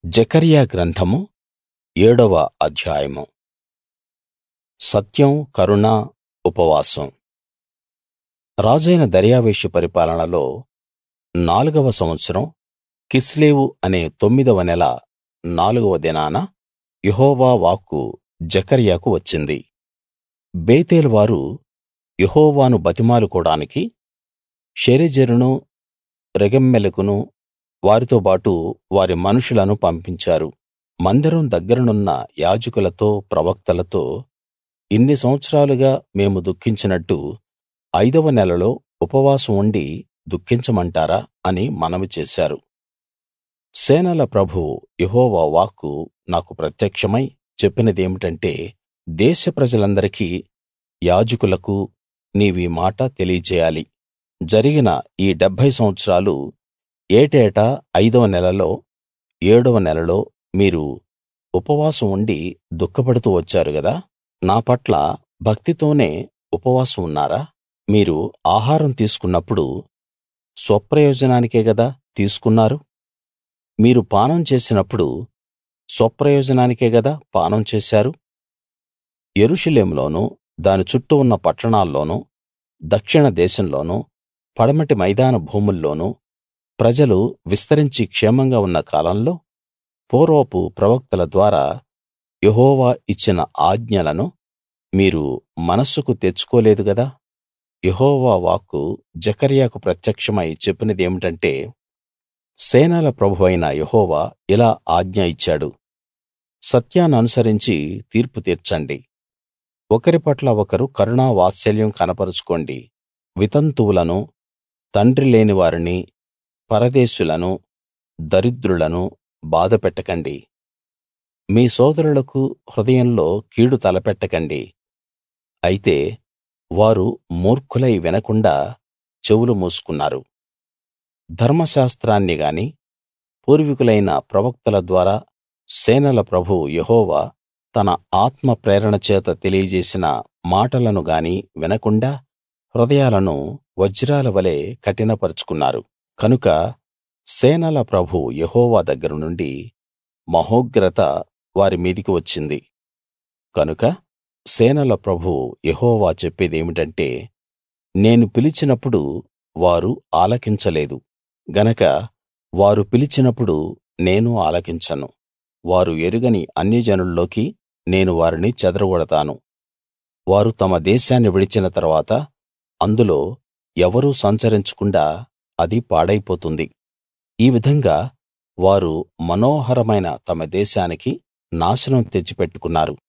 జెకర్యా గ్రంథము ఏడవ అధ్యాయము సత్యం కరుణ ఉపవాసం రాజైన దర్యావేషు పరిపాలనలో నాలుగవ సంవత్సరం కిస్లేవు అనే తొమ్మిదవ నెల నాలుగవ దినాన యెహోవా వాక్కు జెకర్యాకు వచ్చింది బేతేలు వారు యెహోవాను బతిమాలుకోడానికి షెరెజెరును రెగెమ్మెలెకును వారితోబాటు వారి మనుషులను పంపించారు మందిరం దగ్గరనున్న యాజకులతో ప్రవక్తలతో ఇన్ని సంవత్సరాలుగా మేము దుఃఖించినట్టు ఐదవ నెలలో ఉపవాసం ఉండి దుఃఖించమంటారా అని మనవి చేశారు సేనల ప్రభువు యెహోవా వాక్కు నాకు ప్రత్యక్షమై చెప్పినదేమిటంటే దేశ ప్రజలందరికీ యాజకులకు నీవీ మాట తెలియజేయాలి జరిగిన ఈ డెబ్భై సంవత్సరాలు ఏటేటా ఐదవ నెలలో ఏడవ నెలలో మీరు ఉపవాసం ఉండి దుఃఖపడుతూ వచ్చారు గదా నా పట్ల భక్తితోనే ఉపవాసం ఉన్నారా మీరు ఆహారం తీసుకున్నప్పుడు స్వప్రయోజనానికే గదా తీసుకున్నారు మీరు పానం చేసినప్పుడు స్వప్రయోజనానికే గదా పానం చేశారు యెరూషలేములోనూ దాని చుట్టూ ఉన్న పట్టణాల్లోనూ దక్షిణ దేశంలోనూ పడమటి మైదాన భూముల్లోనూ ప్రజలు విస్తరించి క్షేమంగా ఉన్న కాలంలో పూర్వపు ప్రవక్తల ద్వారా యెహోవా ఇచ్చిన ఆజ్ఞలను మీరు మనస్సుకు తెచ్చుకోలేదు గదా యెహోవా వాక్కు జెకర్యాకు ప్రత్యక్షమై చెప్పినదేమిటంటే సేనల ప్రభువైన యెహోవా ఇలా ఆజ్ఞ ఇచ్చాడు సత్యాన్ననుసరించి తీర్పు తీర్చండి ఒకరి పట్ల ఒకరు కరుణా వాత్సల్యం కనపరుచుకోండి వితంతువులను తండ్రి లేని వారిని పరదేశులను దరిద్రులను బాధపెట్టకండి మీ సోదరులకు హృదయంలో కీడు తలపెట్టకండి అయితే వారు మూర్ఖులై వినకుండా చెవులు మూసుకున్నారు ధర్మశాస్త్రాన్ని గాని పూర్వీకులైన ప్రవక్తల ద్వారా సేనల ప్రభువు యెహోవా తన ఆత్మ ప్రేరణ చేత తెలియజేసిన మాటలను గాని వినకుండా హృదయాలను వజ్రాల వలె కఠినపరచుకున్నారు కనుక సేనల ప్రభువు యెహోవా దగ్గర నుండి మహోగ్రత వారి మీదికి వచ్చింది కనుక సేనల ప్రభువు యెహోవా చెప్పేదేమిటంటే నేను పిలిచినప్పుడు వారు ఆలకించలేదు గనక వారు పిలిచినప్పుడు నేను ఆలకించను వారు ఎరుగని అన్యజనుల్లోకి నేను వారిని చెదరగొడతాను వారు తమ దేశాన్ని విడిచిన తరువాత అందులో ఎవరూ సంచరించకుండా అది పాడైపోతుంది ఈ విధంగా వారు మనోహరమైన తమ దేశానికి నాశనం తెచ్చిపెట్టుకున్నారు